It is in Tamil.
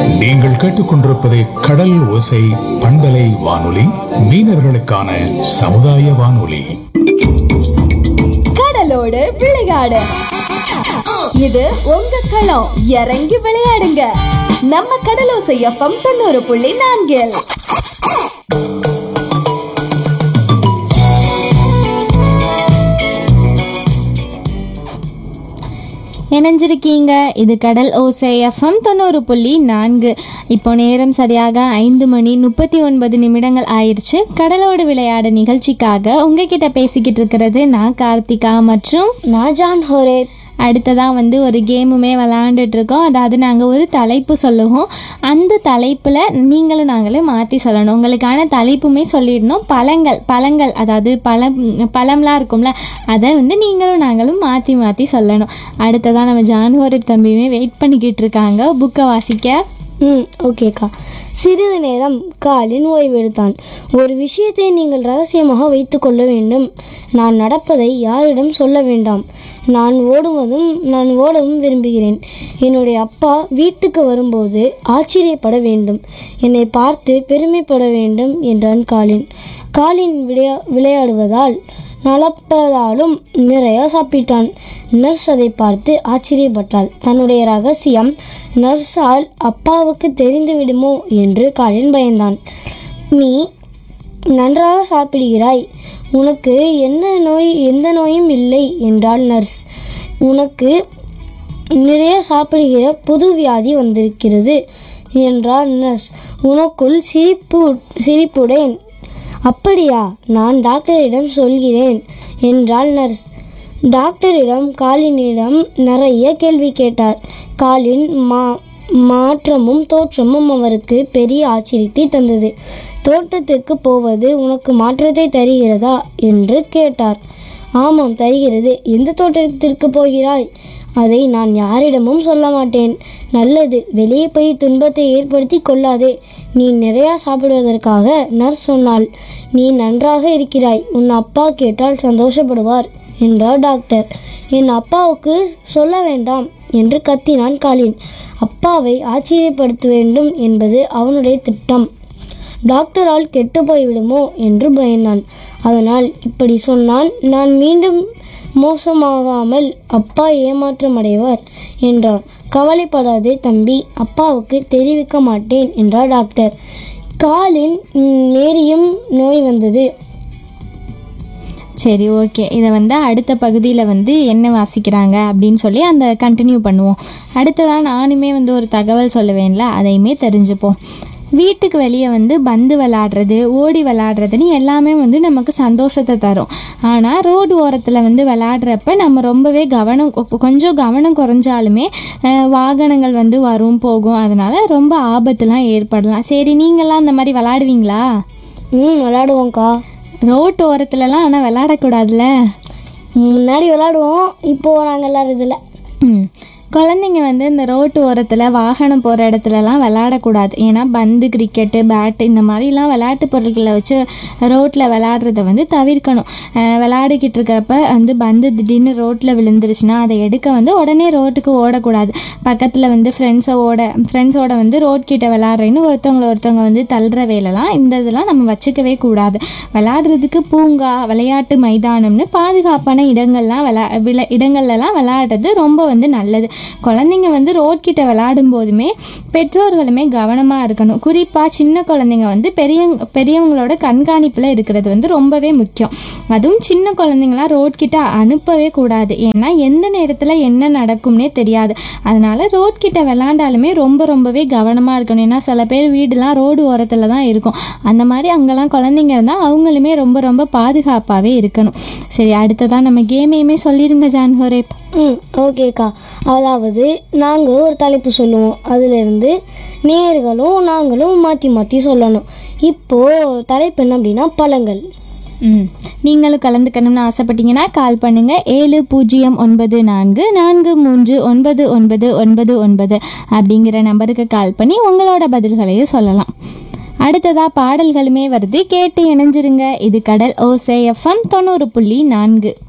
நீங்கள் கேட்டுக்கொண்டிருப்பது கடல் ஓசை பண்பலை வானொலி மீனவர்களுக்கான சமுதாய வானொலி கடலோடு விளையாடு இது உங்க களம் இறங்கி விளையாடுங்க நம்ம கடலோசை எஃப்எம் தொண்ணூறு புள்ளி நான்கில் இணைஞ்சிருக்கீங்க இது கடல் ஓசை எஃப்எம் தொண்ணூறு புள்ளி நான்கு இப்போ நேரம் சரியாக ஐந்து மணி முப்பத்தி ஒன்பது நிமிடங்கள் ஆயிடுச்சு கடலோடு விளையாட நிகழ்ச்சிக்காக உங்ககிட்ட பேசிக்கிட்டு இருக்கிறது நான் கார்த்திகா மற்றும் நான் ஜான் ஹோரே அடுத்ததாக வந்து ஒரு கேமுமே விளாண்டுட்டு இருக்கோம் அதாவது நாங்கள் ஒரு தலைப்பு சொல்லுவோம் அந்த தலைப்பில் நீங்களும் நாங்களும் மாற்றி சொல்லணும் உங்களுக்கான தலைப்புமே சொல்லிடணும் பழங்கள் பழங்கள் அதாவது பழம் பழம்லாம் இருக்கும்ல அதை வந்து நீங்களும் நாங்களும் மாற்றி மாற்றி சொல்லணும் அடுத்ததாக நம்ம ஜான்ஹோரிப் தம்பியுமே வெயிட் பண்ணிக்கிட்டு இருக்காங்க புக்கை வாசிக்க ம் ஓகேக்கா சிறிது நேரம் காலின் ஓய்வெடுத்தான் ஒரு விஷயத்தை நீங்கள் ரகசியமாக வைத்துக்கொள்ள வேண்டும் நான் நடப்பதை யாரிடம் சொல்ல வேண்டாம் நான் ஓடுவதும் நான் ஓடவும் விரும்புகிறேன் என்னுடைய அப்பா வீட்டுக்கு வரும்போது ஆச்சரியப்பட வேண்டும் என்னை பார்த்து பெருமைப்பட வேண்டும் என்றான் காலின் காலின் விளையா விளையாடுவதால் நடப்பதாலும் நிறைய சாப்பிட்டான் நர்ஸ் அதை பார்த்து ஆச்சரியப்பட்டாள் தன்னுடைய ரகசியம் நர்ஸால் அப்பாவுக்கு தெரிந்து விடுமோ என்று காலின் பயந்தான் நீ நன்றாக சாப்பிடுகிறாய் உனக்கு என்ன நோய் எந்த நோயும் இல்லை என்றாள் நர்ஸ் உனக்கு நிறைய சாப்பிடுகிற புது வியாதி வந்திருக்கிறது என்றார் நர்ஸ் உனக்குள் சிரிப்பு சிரிப்புடன் அப்படியா நான் டாக்டரிடம் சொல்கிறேன் என்றாள் நர்ஸ் டாக்டரிடம் காலினிடம் நிறைய கேள்வி கேட்டார் காலின் மா மாற்றமும் தோற்றமும் அவருக்கு பெரிய ஆச்சரியத்தை தந்தது தோட்டத்துக்கு போவது உனக்கு மாற்றத்தை தருகிறதா என்று கேட்டார் ஆமாம் தருகிறது எந்த தோட்டத்திற்கு போகிறாய் அதை நான் யாரிடமும் சொல்ல மாட்டேன் நல்லது வெளியே போய் துன்பத்தை ஏற்படுத்தி கொள்ளாதே நீ நிறையா சாப்பிடுவதற்காக நர்ஸ் சொன்னாள் நீ நன்றாக இருக்கிறாய் உன் அப்பா கேட்டால் சந்தோஷப்படுவார் என்றார் டாக்டர் என் அப்பாவுக்கு சொல்ல வேண்டாம் என்று கத்தினான் காலின் அப்பாவை ஆச்சரியப்படுத்த வேண்டும் என்பது அவனுடைய திட்டம் டாக்டரால் கெட்டு போய்விடுமோ என்று பயந்தான் அதனால் இப்படி சொன்னான் நான் மீண்டும் மோசமாகாமல் அப்பா ஏமாற்றம் அடைவார் என்றான் கவலைப்படாதே தம்பி அப்பாவுக்கு தெரிவிக்க மாட்டேன் என்றார் டாக்டர் காலின் ம், மேரியும் நோய் வந்தது சரி ஓகே இதை வந்து அடுத்த பகுதியில் வந்து என்ன வாசிக்கிறாங்க அப்படின்னு சொல்லி அந்த கண்டினியூ பண்ணுவோம் அடுத்ததாக நானுமே வந்து ஒரு தகவல் சொல்லுவேன்ல அதையுமே தெரிஞ்சுப்போம் வீட்டுக்கு வெளியே வந்து பந்து விளாடுறது ஓடி விளாடுறதுன்னு எல்லாமே வந்து நமக்கு சந்தோஷத்தை தரும் ஆனால் ரோடு ஓரத்தில் வந்து விளாடுறப்ப நம்ம ரொம்பவே கவனம் கொ- கொஞ்சம் கவனம் குறைஞ்சாலுமே அஹ், வாகனங்கள் வந்து வரும் போகும் அதனால் ரொம்ப ஆபத்துலாம் ஏற்படலாம் சரி நீங்களாம் அந்த மாதிரி விளாடுவீங்களா ம் விளாடுவோம்க்கா ரோட்டு ஓரத்துலலாம் ஆனால் விளாடக்கூடாதுல்ல முன்னாடி விளாடுவோம் இப்போது நாங்கள் விளாடுறதில்ல ம். குழந்தைங்க வந்து இந்த ரோட்டு ஓரத்தில் வாகனம் போகிற இடத்துலலாம் விளையாடக்கூடாது ஏன்னா பந்து கிரிக்கெட்டு பேட்டு இந்த மாதிரிலாம் விளையாட்டு பொருட்களை வச்சு ரோட்டில் விளையாடுறத வந்து தவிர்க்கணும் அஹ் விளையாடிக்கிட்டு இருக்கிறப்ப வந்து பந்து திடீர்னு ரோட்டில் விழுந்துருச்சுன்னா அதை எடுக்க வந்து உடனே ரோட்டுக்கு ஓடக்கூடாது பக்கத்தில் வந்து ஃப்ரெண்ட்ஸோட ஃப்ரெண்ட்ஸோட வந்து ரோட் கிட்ட விளையாடுறேன்னு ஒருத்தவங்கள ஒருத்தவங்க வந்து தள்ளுற வேலைலாம் இந்த இதெல்லாம் நம்ம வச்சுக்கவே கூடாது விளையாடுறதுக்கு பூங்கா விளையாட்டு மைதானம்னு பாதுகாப்பான இடங்கள்லாம் விளா விள இடங்கள்லாம் விளையாடுறது ரொம்ப வந்து நல்லது குழந்தைங்க வந்து ரோட் கிட்ட விளையாடும் போதுமே பெற்றோர்களுமே கவனமாக இருக்கணும் குறிப்பாக சின்ன குழந்தைங்க வந்து பெரிய பெரியவங்களோட கண்காணிப்பில் இருக்கிறது வந்து ரொம்பவே முக்கியம் அதுவும் சின்ன குழந்தைங்களாம் ரோட் கிட்ட அனுப்பவே கூடாது ஏன்னா எந்த நேரத்தில் என்ன நடக்கும்னே தெரியாது அதனால ரோட் கிட்ட விளாண்டாலுமே ரொம்ப ரொம்பவே கவனமாக இருக்கணும் ஏன்னா சில பேர் வீடுலாம் ரோடு ஓரத்தில் தான் இருக்கும் அந்த மாதிரி அங்கெல்லாம் குழந்தைங்க இருந்தால் அவங்களுமே ரொம்ப ரொம்ப பாதுகாப்பாகவே இருக்கணும் சரி அடுத்ததாக நம்ம கேமையுமே சொல்லிடுங்க ஜான்ஹோரேப் ம் ஓகேக்கா அதாவது நாங்கள் ஒரு தலைப்பு சொல்லுவோம் அதிலிருந்து நேர்களும் நாங்களும் மாற்றி மாற்றி சொல்லணும் இப்போது தலைப்பு என்ன அப்படின்னா பழங்கள் ம் நீங்களும் கலந்துக்கணும்னு ஆசைப்பட்டீங்கன்னா கால் பண்ணுங்க ஏழு பூஜ்ஜியம் ஒன்பது நான்கு நான்கு மூன்று ஒன்பது ஒன்பது ஒன்பது ஒன்பது அப்படிங்கிற நம்பருக்கு கால் பண்ணி உங்களோட பதில்களையும் சொல்லலாம் அடுத்ததா பாடல்களுமே வருது கேட்டு இணைஞ்சிருங்க இது கடல் ஓசை எஃப்எம் தொண்ணூறு புள்ளி நான்கு